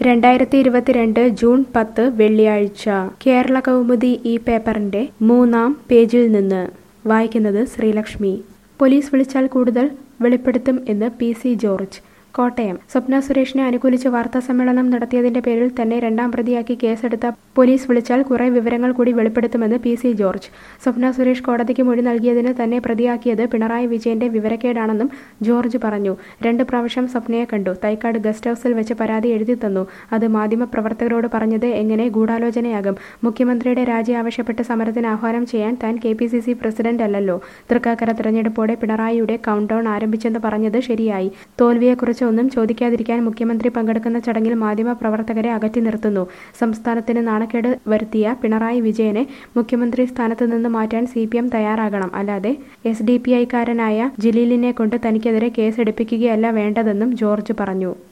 രണ്ടായിരത്തി ഇരുപത്തിരണ്ട് ജൂൺ പത്ത് വെള്ളിയാഴ്ച കേരള കൗമുദി ഈ പേപ്പറിന്റെ മൂന്നാം പേജിൽ നിന്ന് വായിക്കുന്നത് ശ്രീലക്ഷ്മി പോലീസ് വിളിച്ചാൽ കൂടുതൽ വെളിപ്പെടുത്തും എന്ന് P C George Kottayam Swapna സുരേഷിനെ അനുകൂലിച്ച് വാർത്താ സമ്മേളനം നടത്തിയതിന്റെ പേരിൽ തന്നെ രണ്ടാം പ്രതിയാക്കി കേസെടുത്ത പോലീസ് വിളിച്ചാൽ കുറെ വിവരങ്ങൾ കൂടി വെളിപ്പെടുത്തുമെന്ന് P C George Swapna Suresh കോടതിക്ക് മൊഴി നൽകിയതിന് തന്നെ പ്രതിയാക്കിയത് പിണറായി വിജയന്റെ വിവരക്കേടാണെന്നും ജോർജ് പറഞ്ഞു രണ്ട് പ്രാവശ്യം സ്വപ്നയെ കണ്ടു തൈക്കാട് ഗസ്റ്റ് ഹൌസിൽ വെച്ച് പരാതി എഴുതി തന്നു അത് മാധ്യമപ്രവർത്തകരോട് പറഞ്ഞത് എങ്ങനെ ഗൂഢാലോചനയാകും മുഖ്യമന്ത്രിയുടെ രാജി ആവശ്യപ്പെട്ട് സമരത്തിന് ആഹ്വാനം ചെയ്യാൻ താൻ K P C C president അല്ലല്ലോ തൃക്കാക്കര തെരഞ്ഞെടുപ്പോടെ പിണറായിയുടെ കൗണ്ട് ഡൗൺ ആരംഭിച്ചെന്ന് പറഞ്ഞത് ശരിയായി തോൽവിയെക്കുറിച്ച് ഒന്നും ചോദിക്കാതിരിക്കാൻ മുഖ്യമന്ത്രി പങ്കെടുക്കുന്ന ചടങ്ങിൽ മാധ്യമപ്രവർത്തകരെ അകറ്റി നിർത്തുന്നു സംസ്ഥാനത്തിന് നാണക്കേട് വരുത്തിയ പിണറായി വിജയനെ മുഖ്യമന്ത്രി സ്ഥാനത്ത് നിന്ന് മാറ്റാൻ സി പി എം തയ്യാറാകണം അല്ലാതെ എസ് ഡി പി ഐക്കാരനായ ജലീലിനെ കൊണ്ട് തനിക്കെതിരെ കേസെടുപ്പിക്കുകയല്ല വേണ്ടതെന്നും ജോർജ് പറഞ്ഞു